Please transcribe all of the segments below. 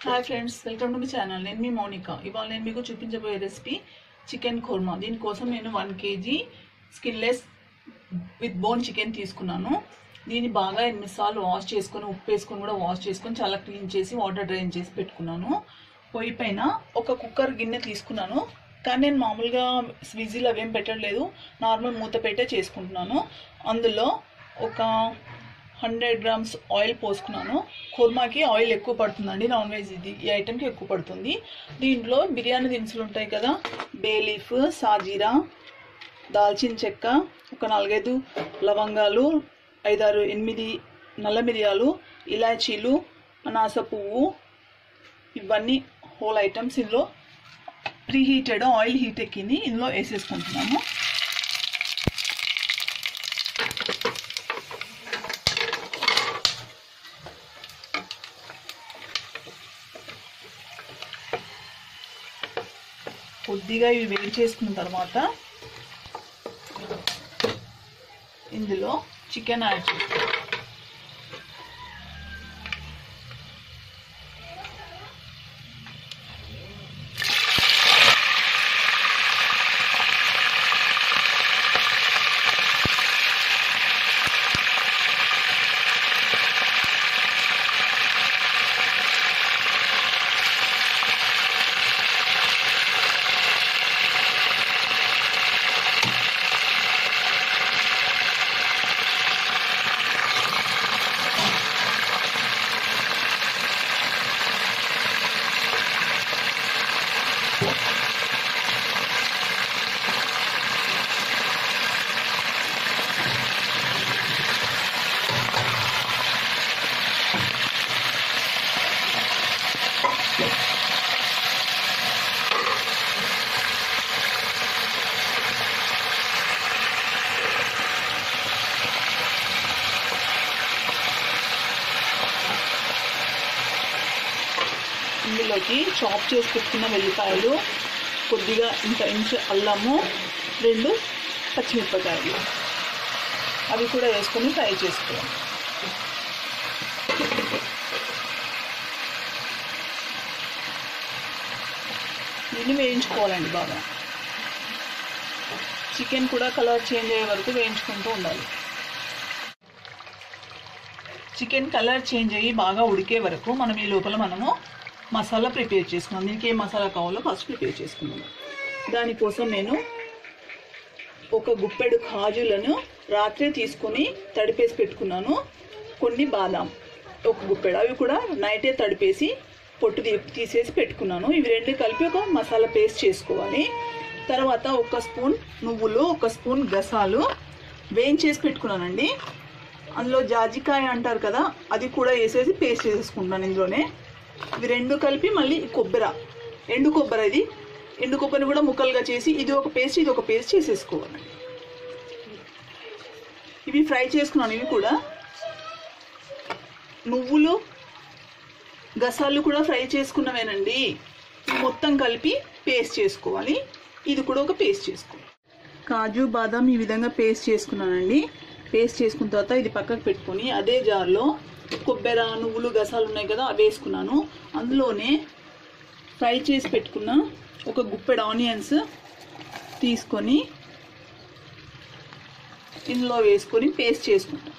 hi friends welcome to మీ channel నేను మీ మౌనిక ఇవాళ నేను మీకు చూపించబోయే రెసిపీ చికెన్ ఖోర్మా దీనికోసం నేను one KG skinless with bone chicken తీసుకున్నాను దీన్ని బాగా ఎనిమిది సార్లు వాష్ చేసుకొని ఉప్పు వేసుకొని కూడా వాష్ చేసుకొని చాలా క్లీన్ చేసి వాటర్ డ్రైన్ చేసి పెట్టుకున్నాను పొయ్యి పైన ఒక కుక్కర్ గిన్నె తీసుకున్నాను కానీ నేను మామూలుగా విజిల్ అవేం పెట్టట్లేదు నార్మల్ మూత పెట్టే చేసుకుంటున్నాను అందులో ఒక హండ్రెడ్ గ్రామ్స్ ఆయిల్ పోసుకున్నాను కుర్మాకి ఆయిల్ ఎక్కువ పడుతుందండి నాన్ వెజ్ ఇది ఈ ఐటెంకి ఎక్కువ పడుతుంది దీంట్లో బిర్యానీ దినుసులు ఉంటాయి కదా బే లీఫ్ సాజీరా దాల్చిన చెక్క ఒక నాలుగైదు లవంగాలు ఐదారు ఎనిమిది నల్ల మిరియాలు ఇలాచీలు అనాస పువ్వు ఇవన్నీ హోల్ ఐటమ్స్ ఇందులో ప్రీ హీటెడ్ ఆయిల్ హీట్ ఎక్కింది ఇందులో వేసేసుకుంటున్నాము కొద్దిగా ఇవి వేడి చేసుకున్న తర్వాత ఇందులో చికెన్ యాడ్ చేస్తాం ఇందులోకి చాప్ చేసి పెట్టుకున్న వెల్లిపాయలు కొద్దిగా ఇంత ఇంచు అల్లము రెండు పచ్చిమిరపకాయలు అవి కూడా వేసుకొని ఫ్రై చేసుకోవాలి దీన్ని వేయించుకోవాలండి బాగా చికెన్ కూడా కలర్ చేంజ్ అయ్యే వరకు వేయించుకుంటూ ఉండాలి చికెన్ కలర్ చేంజ్ అయ్యి బాగా ఉడికే వరకు మనం ఈ లోపల మనము మసాలా ప్రిపేర్ చేసుకున్నాం దీనికి ఏ మసాలా కావాలో ఫస్ట్ ప్రిపేర్ చేసుకున్నాము దానికోసం నేను ఒక గుప్పెడు కాజులను రాత్రి తీసుకొని తడిపేసి పెట్టుకున్నాను కొన్ని బాదాం ఒక గుప్పెడు అవి కూడా నైటే తడిపేసి పొట్టు తీ తీసేసి పెట్టుకున్నాను ఇవి రెండు కలిపి ఒక మసాలా పేస్ట్ చేసుకోవాలి తర్వాత ఒక స్పూన్ నువ్వులు ఒక స్పూన్ గసాలు వేయించేసి పెట్టుకున్నానండి అందులో జాజికాయ అంటారు కదా అది కూడా వేసేసి పేస్ట్ చేసేసుకుంటున్నాను ఇందులోనే ఇవి రెండు కలిపి మళ్ళీ కొబ్బరి ఎండు కొబ్బరి ఇది ఎండు కొబ్బరిని కూడా ముక్కలుగా చేసి ఇది ఒక పేస్ట్ ఇది ఒక పేస్ట్ చేసేసుకోవాలి ఇవి ఫ్రై చేసుకున్నాను ఇవి కూడా నువ్వులు గసాలు కూడా ఫ్రై చేసుకున్నవేనండి ఇవి మొత్తం కలిపి పేస్ట్ చేసుకోవాలి ఇది కూడా ఒక పేస్ట్ చేసుకోవాలి కాజు బాదం ఈ విధంగా పేస్ట్ చేసుకున్నానండి పేస్ట్ చేసుకున్న తర్వాత ఇది పక్కకు పెట్టుకొని అదే జార్లో కొబ్బరి నువ్వులు గసాలు ఉన్నాయి కదా అవి వేసుకున్నాను అందులోనే ఫ్రై చేసి పెట్టుకున్న ఒక గుప్పెడు ఆనియన్స్ తీసుకొని ఇందులో వేసుకొని పేస్ట్ చేసుకుంటాం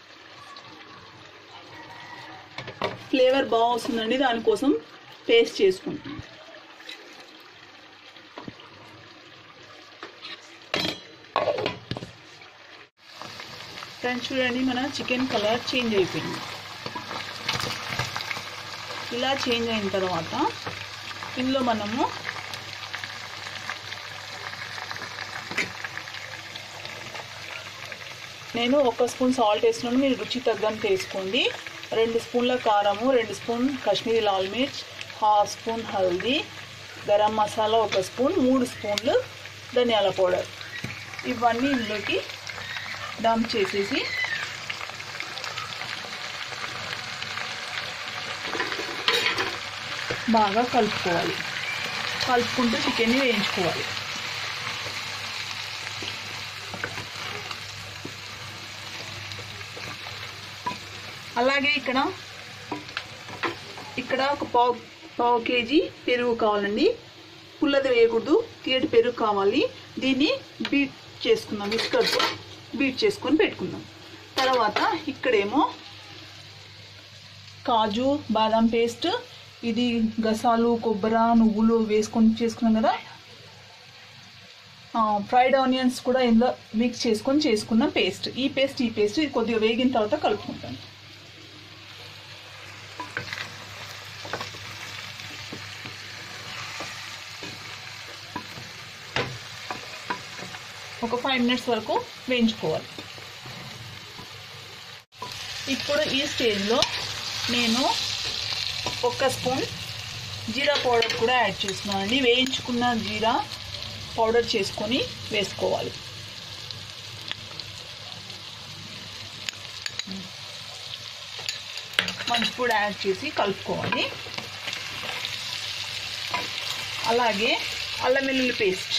ఫ్లేవర్ బాగా వస్తుందండి దానికోసం పేస్ట్ చేసుకుంటాం ఫ్రెండ్స్ చూడండి మన చికెన్ కలర్ చేంజ్ అయిపోయింది ఇలా చేంజ్ అయిన తర్వాత ఇందులో మనము నేను ఒక స్పూన్ సాల్ట్ వేస్తున్నాను మీరు రుచి తగ్గంత వేసుకోండి రెండు స్పూన్ల కారము రెండు స్పూన్ కాశ్మీరీ లాల్ మిర్చ్ హాఫ్ స్పూన్ హల్దీ గరం మసాలా ఒక స్పూన్ మూడు స్పూన్లు ధనియాల పౌడర్ ఇవన్నీ ఇందులోకి డంప్ చేసేసి బాగా కలుపుకోవాలి కలుపుకుంటూ చికెన్ని వేయించుకోవాలి అలాగే ఇక్కడ ఈ ఇక్కడ ఒక పావు పావు కేజీ పెరుగు కావాలండి పుల్లది వేయకూడదు తీయటి పెరుగు కావాలి దీన్ని బీట్ చేసుకుందాం విస్కర్తో బీట్ చేసుకొని పెట్టుకుందాం తర్వాత ఇక్కడేమో కాజు బాదం పేస్ట్ ఇది గసాలు కొబ్బరి నువ్వులు వేసుకొని చేసుకున్నాం కదా ఫ్రైడ్ ఆనియన్స్ కూడా ఇందులో మిక్స్ చేసుకొని చేసుకున్న పేస్ట్ ఈ పేస్ట్ ఈ పేస్ట్ ఇది కొద్దిగా వేగిన తర్వాత కలుపుకుంటాను ఒక ఫైవ్ మినిట్స్ వరకు వేయించుకోవాలి ఇప్పుడు ఈ స్టేజ్లో నేను ఒక స్పూన్ జీరా పౌడర్ కూడా యాడ్ చేస్తున్నాను అండి వేయించుకున్న జీరా పౌడర్ చేసుకొని వేసుకోవాలి మంచి కూడా యాడ్ చేసి కలుపుకోవాలి అలాగే అల్లం వెల్లుల్లి పేస్ట్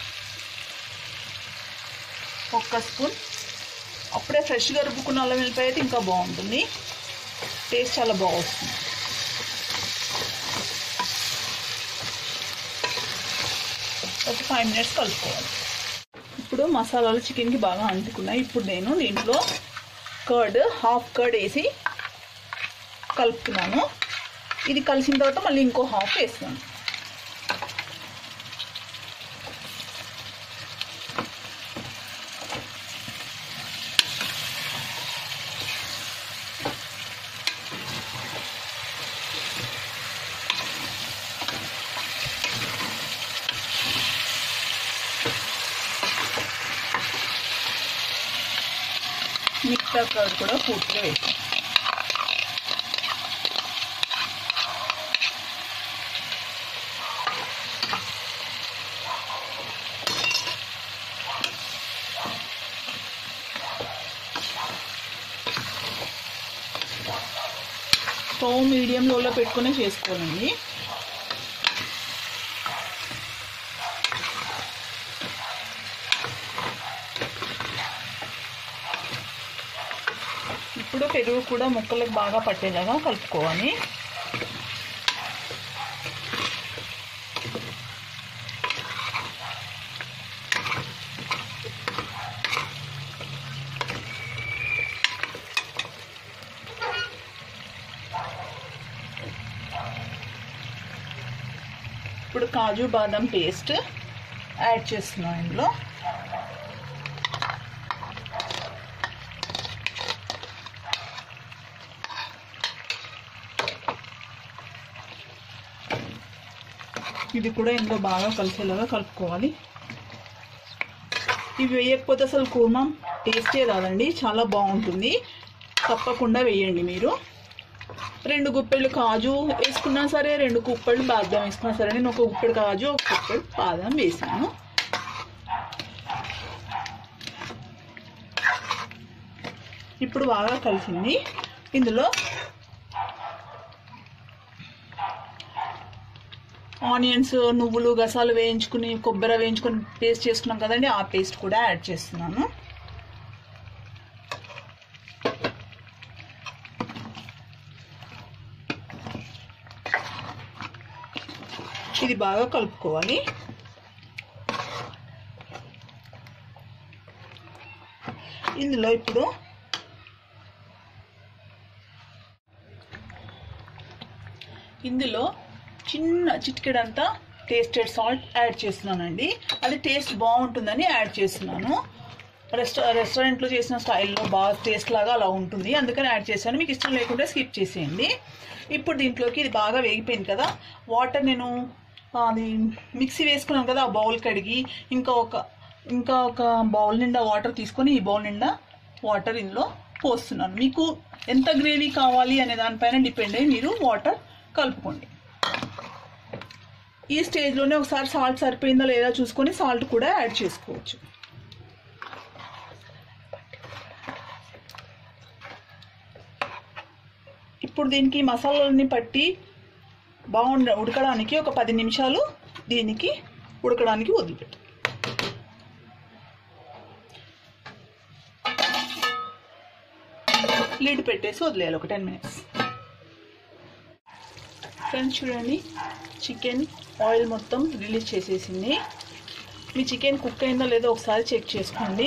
ఒక్క స్పూన్ అప్పుడే ఫ్రెష్గా రుబ్బుకున్న అల్లం వెల్లిపాయ అయితే ఇంకా బాగుంటుంది టేస్ట్ చాలా బాగా వస్తుంది ఒక ఫైవ్ మినిట్స్ కలుపుకోవాలి ఇప్పుడు మసాలాలు చికెన్కి బాగా అంటుకున్నాయి ఇప్పుడు నేను దీంట్లో కర్డ్ హాఫ్ కర్డ్ వేసి కలుపుతున్నాను ఇది కలిసిన తర్వాత మళ్ళీ ఇంకో హాఫ్ వేస్తాను మిగతా కర్డ్ కూడా పూర్తిగా వేసాను స్టవ్ మీడియం లోలో పెట్టుకునే చేసుకోవాలండి ఇప్పుడు పెరుగు కూడా ముక్కలకు బాగా పట్టేలాగా కలుపుకోవాలి ఇప్పుడు కాజు బాదం పేస్ట్ యాడ్ చేస్తున్నాం ఇందులో ఇది కూడా ఇందులో బాగా కలిసేలాగా కలుపుకోవాలి ఇవి వేయకపోతే అసలు కూర్మం టేస్టే రాదండి చాలా బాగుంటుంది తప్పకుండా వేయండి మీరు రెండు గుప్పెళ్ళు కాజు వేసుకున్నా సరే రెండు గుప్పెళ్ళు బాదం వేసుకున్నా సరే నేను ఒక గుప్పెడు కాజు ఒక గుప్పెడు బాదం వేసాను ఇప్పుడు బాగా కలిసింది ఇందులో ఆనియన్స్ నువ్వులు గసాలు వేయించుకుని కొబ్బరి వేయించుకొని పేస్ట్ చేసుకున్నాం కదండి ఆ పేస్ట్ కూడా యాడ్ చేస్తున్నాను ఇది బాగా కలుపుకోవాలి ఇందులో ఇప్పుడు ఇందులో చిన్న చిటికెడంతా టేస్టెడ్ సాల్ట్ యాడ్ చేస్తున్నానండి అది టేస్ట్ బాగుంటుందని యాడ్ చేస్తున్నాను రెస్టా రెస్టారెంట్లో చేసిన స్టైల్లో బాగా టేస్ట్ లాగా అలా ఉంటుంది అందుకని యాడ్ చేశాను మీకు ఇష్టం లేకుంటే స్కిప్ చేసేయండి ఇప్పుడు దీంట్లోకి ఇది బాగా వేగిపోయింది కదా వాటర్ నేను అది మిక్సీ వేసుకున్నాను కదా ఆ బౌల్ కడిగి ఇంకా ఒక ఇంకా ఒక బౌల్ నిండా వాటర్ తీసుకొని ఈ బౌల్ నిండా వాటర్ ఇందులో పోస్తున్నాను మీకు ఎంత గ్రేవీ కావాలి అనే దానిపైన డిపెండ్ అయ్యి మీరు వాటర్ కలుపుకోండి ఈ స్టేజ్లోనే ఒకసారి సాల్ట్ సరిపోయిందా లేదా చూసుకొని సాల్ట్ కూడా యాడ్ చేసుకోవచ్చు ఇప్పుడు దీనికి మసాలాలన్నీ పట్టి బాగుండ ఉడకడానికి ఒక పది నిమిషాలు దీనికి ఉడకడానికి వదిలిపెట్టు లిడ్ పెట్టేసి వదిలేయాలి ఒక టెన్ మినిట్స్ ఫ్రెండ్స్ చూడండి చికెన్ ఆయిల్ మొత్తం రిలీజ్ చేసేసింది మీ చికెన్ కుక్ అయిందో లేదో ఒకసారి చెక్ చేసుకోండి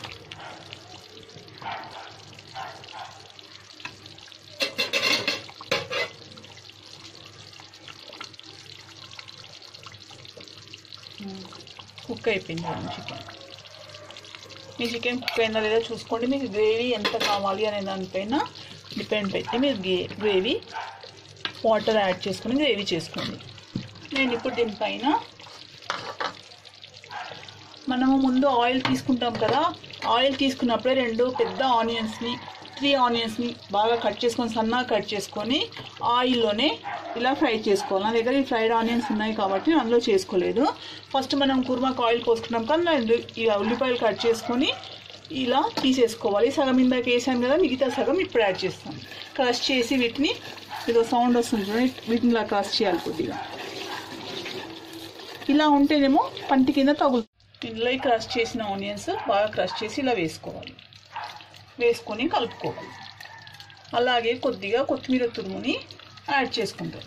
కుక్ అయిపోయింది మేడం చికెన్ మీ చికెన్ కుక్ అయిందా లేదా చూసుకోండి మీకు గ్రేవీ ఎంత కావాలి అనే దానిపైన డిపెండ్ అయితే మీరు గ్రేవీ వాటర్ యాడ్ చేసుకొని గ్రేవీ చేసుకోండి నేను ఇప్పుడు దీనిపైన మనము ముందు ఆయిల్ తీసుకుంటాం కదా ఆయిల్ తీసుకున్నప్పుడే రెండు పెద్ద ఆనియన్స్ని త్రీ ఆనియన్స్ని బాగా కట్ చేసుకొని సన్నగా కట్ చేసుకొని ఆయిల్లోనే ఇలా ఫ్రై చేసుకోవాలి నా దగ్గర ఈ ఫ్రైడ్ ఆనియన్స్ ఉన్నాయి కాబట్టి నేను అందులో చేసుకోలేదు ఫస్ట్ మనం కుర్మాకు ఆయిల్ పోసుకున్నాం కానీ నేను ఈ ఉల్లిపాయలు కట్ చేసుకొని ఇలా తీసేసుకోవాలి సగం ఇందాక వేసాను కదా మిగతా సగం ఇప్పుడు యాడ్ చేస్తాం క్రష్ చేసి వీటిని ఏదో సౌండ్ వస్తుంది చూడండి వీటిని ఇలా క్రష్ చేయాలి కొద్దిగా ఇలా ఉంటేనేమో పంటి కింద తగులు ఇందులో ఈ క్రష్ చేసిన ఆనియన్స్ బాగా క్రష్ చేసి ఇలా వేసుకోవాలి వేసుకొని కలుపుకోవాలి అలాగే కొద్దిగా కొత్తిమీర తురుముని యాడ్ చేసుకుంటాం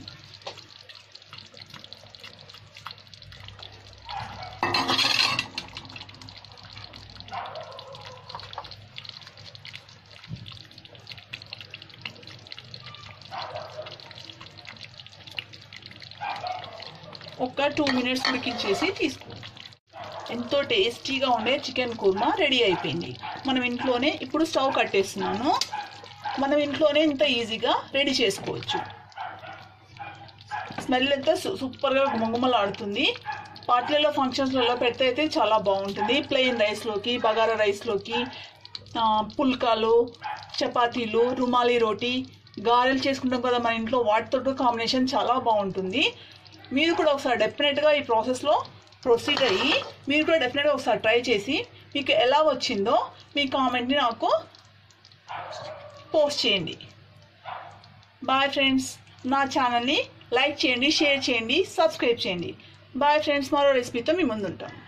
ఒక టూ మినిట్స్ ఉడికించేసి తీసుకో ఎంతో టేస్టీగా ఉండే చికెన్ కుర్మా రెడీ అయిపోయింది మనం ఇంట్లోనే ఇప్పుడు స్టవ్ కట్టేస్తున్నాను మనం ఇంట్లోనే ఇంత ఈజీగా రెడీ చేసుకోవచ్చు స్మెల్ ఎంత సూపర్గా గుమగుమలాడుతుంది పార్టీలలో ఫంక్షన్స్లలో పెడితే అయితే చాలా బాగుంటుంది ప్లెయిన్ రైస్లోకి బగారా రైస్లోకి ఆ, పుల్కాలు చపాతీలు రుమాలి రోటీ గారెలు చేసుకుంటాం కదా మన ఇంట్లో వాటితో కాంబినేషన్ చాలా బాగుంటుంది మీరు కూడా ఒకసారి డెఫినెట్గా ఈ ప్రాసెస్లో ప్రొసీడ్ అయ్యి మీరు కూడా డెఫినెట్గా ఒకసారి ట్రై చేసి మీకు ఎలా వచ్చిందో మీ కామెంట్ని నాకు పోస్ట్ చేయండి బాయ్ ఫ్రెండ్స్ నా ఛానల్ని లైక్ చేయండి షేర్ చేయండి సబ్స్క్రైబ్ చేయండి బాయ్ ఫ్రెండ్స్ మరో రెసిపీతో మీ ముందు ఉంటాం